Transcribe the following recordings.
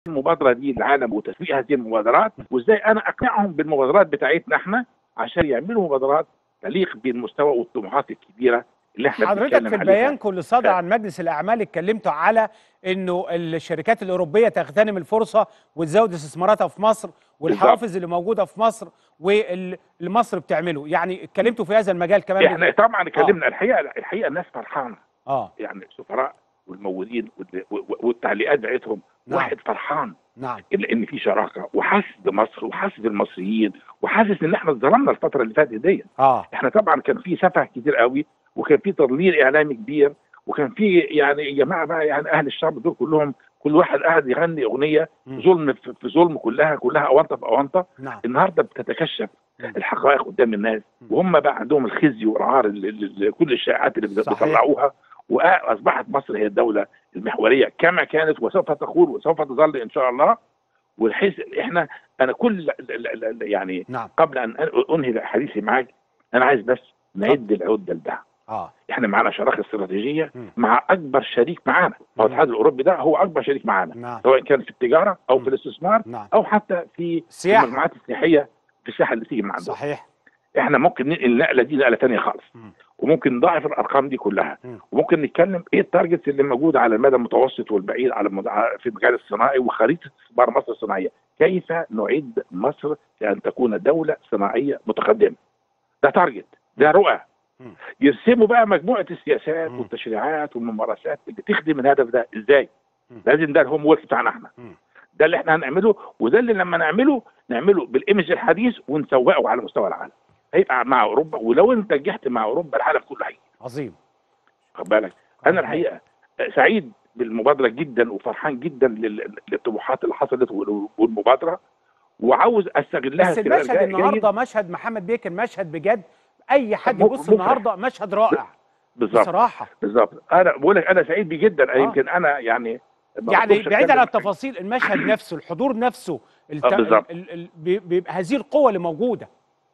المبادره دي للعالم وتسويق هذه المبادرات وازاي انا اقنعهم بالمبادرات بتاعتنا احنا عشان يعملوا مبادرات تليق بالمستوى والطموحات الكبيره اللي احنا حضرتك بنتكلم في عليها. البيان اللي صدر عن مجلس الاعمال اتكلمتوا على انه الشركات الاوروبيه تغتنم الفرصه وتزود استثماراتها في مصر والحوافز اللي موجوده في مصر واللي مصر بتعمله يعني اتكلمتوا في هذا المجال كمان احنا طبعا اتكلمنا الحقيقه الحقيقه الناس فرحانه اه يعني السفراء والممولين وال- والتعليقات بتاعتهم نعم. واحد فرحان نعم ان ان في شراكه وحاسس بمصر وحاسس بالمصريين وحاسس ان احنا اتظلمنا الفتره اللي فاتت دي اه احنا طبعا كان في سفه كتير قوي وكان في تضليل اعلامي كبير وكان في يعني يا جماعه بقى يعني اهل الشعب دول كلهم كل واحد قاعد يغني اغنيه مم. ظلم في في ظلم كلها كلها اونطه في اونطه نعم النهارده بتتكشف مم. الحقائق قدام الناس مم. وهم بقى عندهم الخزي والعار اللي- اللي- كل الشائعات اللي بت- صحيح. بيطلعوها واصبحت مصر هي الدوله المحوريه كما كانت وسوف تكون وسوف تظل ان شاء الله والحيث احنا انا كل ال- ال- ال- يعني نعم قبل ان أن- انهي حديثي معاك انا عايز بس نعد العده لده اه احنا معانا شراكه استراتيجيه مم. مع اكبر شريك معانا هو مم. الاتحاد الاوروبي ده هو اكبر شريك معانا نعم سواء كان في التجاره او مم. في الاستثمار نعم او حتى في سياحة. المجموعات السياحيه في الساحه اللي تيجي من عندهم صحيح احنا ممكن ننقل النقله دي نقله ثانيه خالص مم. وممكن نضاعف الارقام دي كلها مم. وممكن نتكلم ايه التارجتس اللي موجوده على المدى المتوسط والبعيد على المد... في المجال الصناعي وخريطه استثمار مصر الصناعيه كيف نعد مصر لان تكون دوله صناعيه متقدمه ده تارجت ده رؤى مم. يرسموا بقى مجموعه السياسات مم. والتشريعات والممارسات اللي تخدم الهدف ده ازاي مم. لازم ده الهوم ورك بتاعنا احنا مم. ده اللي احنا هنعمله وده اللي لما نعمله نعمله بالايمج الحديث ونسوقه على مستوى العالم هيبقى مع اوروبا ولو انت نجحت مع اوروبا العالم كله هيجي عظيم خد بالك انا الحقيقه سعيد بالمبادره جدا وفرحان جدا لل- للطموحات اللي حصلت وال- والمبادره وعاوز استغلها بس استغلال المشهد جيد. النهارده مشهد محمد بيكر مشهد بجد اي حد مف- يبص مفرح. النهارده مشهد رائع بالظبط بصراحه بالظبط انا بقول لك انا سعيد بيه جدا آه. يمكن انا يعني ما يعني بقدرش بعيد عن أتكلم. التفاصيل المشهد نفسه الحضور نفسه الت... آه، بالظبط. ال... ال... بي- بيبقى هذه القوه اللي موجوده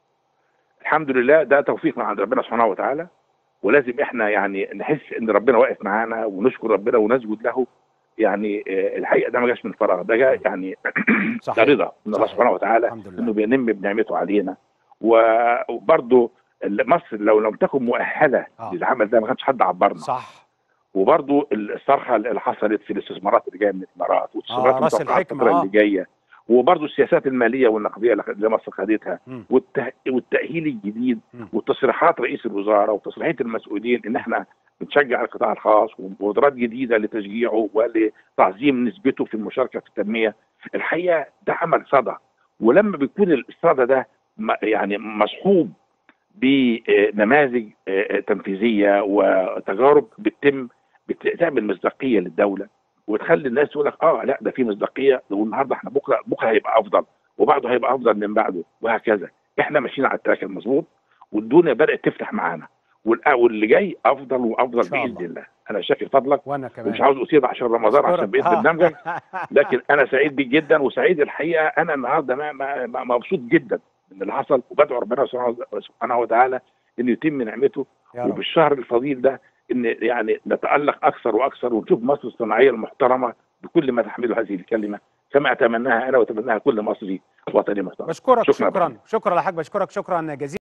الحمد لله ده توفيق من عند ربنا سبحانه وتعالى ولازم احنا يعني نحس ان ربنا واقف معانا ونشكر ربنا ونسجد له يعني آه، الحقيقه ده ما جاش من فراغ ده جاء يعني ده صحيح رضا من الله صحيح. سبحانه وتعالى الحمد لله انه بينم بنعمته علينا و- وبرضه مصر لو لم تكن مؤهله آه. للعمل ده ما كانش حد عبرنا صح وبرضه الصرخه اللي حصلت في الاستثمارات اللي جايه من الامارات والاستثمارات آه، رأس المتوقعة الحكمة، الفتره آه. اللي جايه وبرضه السياسات الماليه والنقديه اللي اللي مصر خدتها مم. والته... والتاهيل الجديد مم. وتصريحات رئيس الوزراء وتصريحات المسؤولين ان احنا بنشجع القطاع الخاص ومبادرات جديده لتشجيعه ولتعظيم نسبته في المشاركه في التنميه الحقيقه ده عمل صدى ولما بيكون الصدى ده م- يعني مصحوب بنماذج آه، تنفيذيه وتجارب بتتم بتعمل مصداقيه للدوله وتخلي الناس تقول لك اه لا ده في مصداقيه والنهارده احنا بكره بكره هيبقى افضل وبعده هيبقى افضل من بعده وهكذا احنا ماشيين على التراك المظبوط والدنيا بدات تفتح معانا والآ- واللي جاي افضل إن وافضل شاء باذن الله. الله انا شاكر فضلك وانا كمان ومش عاوز اطيل عشان رمضان عشان أشكرك. بقيت آه. برنامجك لكن انا سعيد بيك جدا وسعيد الحقيقه انا النهارده ما- ما- ما- مبسوط جدا من اللي حصل وبدعو ربنا سبحانه سبحانه وتعالى انه يتم نعمته يا رب وبالشهر الفضيل ده ان يعني نتالق اكثر واكثر ونشوف مصر الصناعيه المحترمه بكل ما تحمله هذه الكلمه كما اتمناها انا واتمناها كل مصري وطني محترم بشكرك شكراً. شكرا شكرا يا حاج بشكرك شكرا جزيلا